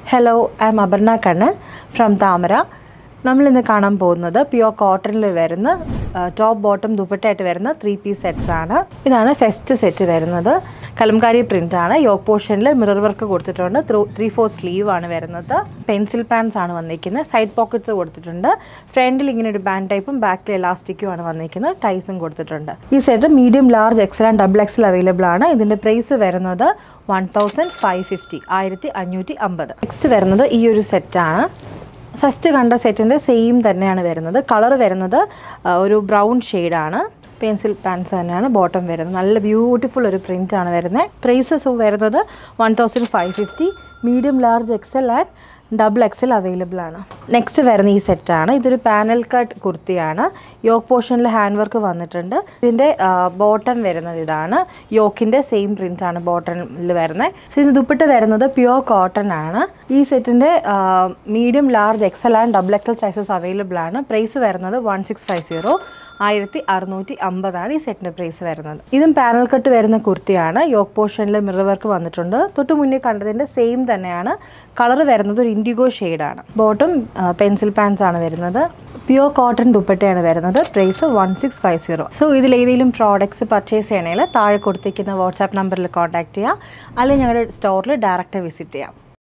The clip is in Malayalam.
hello I am Aparna Kannan from Thamara നമ്മളിന്ന് കാണാൻ പോകുന്നത് പ്യുവർ കോട്ടണിൽ വരുന്ന ടോപ്പ് ബോട്ടം ദുപ്പട്ടയായിട്ട് വരുന്ന ത്രീ പീസ് സെറ്റ്സ് ആണ് ഇതാണ് ഫസ്റ്റ് സെറ്റ് വരുന്നത് കലംകാരി പ്രിൻ്റ് ആണ് യോക്ക് പോർഷനിൽ മിറർ വർക്ക് കൊടുത്തിട്ടുണ്ട് ത്രീ ഫോർ സ്ലീവ് ആണ് വരുന്നത് പെൻസിൽ പാൻസ് ആണ് വന്നിരിക്കുന്നത് സൈഡ് പോക്കറ്റ്സ് കൊടുത്തിട്ടുണ്ട് ഫ്രണ്ടിൽ ഇങ്ങനെ ഒരു ബാൻഡ് ടൈപ്പും ബാക്കിൽ എലാസ്റ്റിക്കും ആണ് വന്നിരിക്കുന്നത് ടൈസും കൊടുത്തിട്ടുണ്ട് ഈ set medium large XL and double XL available ആണ് ഇതിൻ്റെ പ്രൈസ് വരുന്നത് വൺ തൗസൻഡ് ഫൈവ് ഫിഫ്റ്റി ആയിരത്തി അഞ്ഞൂറ്റി അമ്പത് നെക്സ്റ്റ് വരുന്നത് ഈ ഒരു സെറ്റാണ് ഫസ്റ്റ് കണ്ട സെറ്റിൻ്റെ സെയിം തന്നെയാണ് വരുന്നത് കളർ വരുന്നത് ആ, ഒരു ബ്രൗൺ ഷെയ്ഡാണ് പെൻസിൽ പാൻസ് തന്നെയാണ് ബോട്ടം വരുന്നത് നല്ല ബ്യൂട്ടിഫുൾ ഒരു പ്രിൻ്റ് ആണ് വരുന്നത് പ്രൈസസ് വരുന്നത് one thousand five fifty medium large XL and double XL available ആണ് നെക്സ്റ്റ് വരുന്ന ഈ സെറ്റാണ് ഇതൊരു പാനൽ കട്ട് കുർത്തിയാണ് യോക്ക് പോർഷനിൽ ഹാൻഡ് വർക്ക് വന്നിട്ടുണ്ട് ഇതിൻ്റെ ബോട്ടം വരുന്നത് ഇതാണ് യോക്കിൻ്റെ സെയിം പ്രിൻ്റ് ആണ് ബോട്ടമിൽ വരുന്നത് സോ ഇത് ദുപ്പട്ട വരുന്നത് പ്യുവർ കോട്ടൺ ആണ് ഈ സെറ്റിൻ്റെ medium large XL and double XL sizes available ആണ് പ്രൈസ് വരുന്നത് വൺ സിക്സ് ഫൈവ് സീറോ ആയിരത്തി അറുന്നൂറ്റി അമ്പതാണ് ഈ സെറ്റിൻ്റെ പ്രൈസ് വരുന്നത് ഇതും പാനൽ കട്ട് വരുന്ന കുർത്തിയാണ് യോക്ക് പോർഷനിൽ മിറർ വർക്ക് വന്നിട്ടുണ്ട് തൊട്ട് മുന്നേ കണ്ടതിൻ്റെ സെയിം തന്നെയാണ് കളർ വരുന്നത് ഒരു ഇൻഡിഗോ ഷെയ്ഡാണ് ബോട്ടം പെൻസിൽ പാൻസ് ആണ് വരുന്നത് പ്യുവർ കോട്ടൺ ദുപ്പട്ടയാണ് വരുന്നത് price one six five zero so ഇതിൽ ഏതെങ്കിലും പ്രോഡക്ട്സ് പർച്ചേസ് ചെയ്യണമെങ്കിൽ താഴെ കൊടുത്തിരിക്കുന്ന വാട്സാപ്പ് നമ്പറിൽ കോൺടാക്ട് ചെയ്യുക അല്ലെങ്കിൽ ഞങ്ങളുടെ സ്റ്റോറിൽ ഡയറക്റ്റ് വിസിറ്റ് ചെയ്യാം